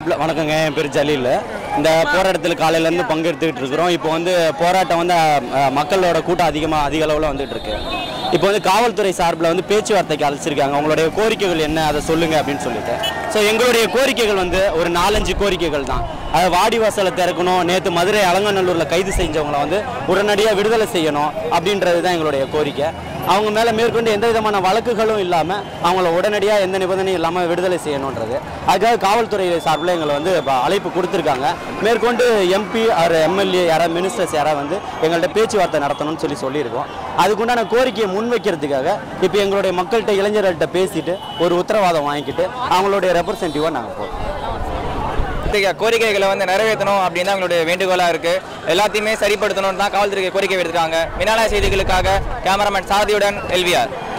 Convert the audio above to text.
இல்ல, வணக்கங்க என் பேர் ஜலீல் இந்த போராட்டத்தில் காலையிலேருந்து பங்கெடுத்துக்கிட்டு இருக்கிறோம் இப்போ வந்து போராட்டம் வந்து அஹ், மக்களோட கூட்டம் அதிகமாக அதிக அளவில் வந்துட்டு இருக்கு இப்போ வந்து காவல்துறை சார்பில் வந்து பேச்சுவார்த்தைக்கு அழைச்சிருக்காங்க உங்களுடைய கோரிக்கைகள் என்ன அதை சொல்லுங்க அப்படின்னு சொல்லிட்டு ஸோ எங்களுடைய கோரிக்கைகள் வந்து ஒரு நாலஞ்சு கோரிக்கைகள் தான் அதை வாடிவாசலை திறக்கணும் நேற்று மதுரை அலங்கநல்லூரில் கைது செஞ்சவங்கள வந்து உடனடியாக விடுதலை செய்யணும் அப்படின்றது தான் எங்களுடைய கோரிக்கை அவங்க மேலே மேற்கொண்டு எந்த விதமான வழக்குகளும் இல்லாமல் அவங்கள உடனடியாக எந்த நிபந்தனையும் இல்லாமல் விடுதலை செய்யணுன்றது அதுக்காக காவல்துறை சார்பில் எங்களை வந்து இப்ப அழைப்பு கொடுத்துருக்காங்க மேற்கொண்டு எம்பி ஆர் எம்எல்ஏ யாராவது மினிஸ்டர்ஸ் யாராவது வந்து எங்கள்கிட்ட பேச்சுவார்த்தை நடத்தணும்னு சொல்லி சொல்லியிருக்கோம் அதுக்குண்டான கோரிக்கையை முன்வைக்கிறதுக்காக இப்போ எங்களுடைய மக்கள்கிட்ட இளைஞர்கள்ட்ட பேசிட்டு ஒரு உத்தரவாதம் வாங்கிக்கிட்டு அவங்களுடைய ரெப்ரசன்டேட்டிவாக நாங்கள் போகிறோம் கோரிக்கை- கோரிக்கைகளை வந்து நிறைவேற்றணும் அப்படின்னு தான் எங்களுடைய வேண்டுகோளாக இருக்கு எல்லாத்தையுமே சரிப்படுத்தணும் தான் காவல்துறை கோரிக்கை எடுத்திருக்காங்க வினாலய செய்திகளுக்காக கேமராமேன் சாதியுடன் எல்விஆர்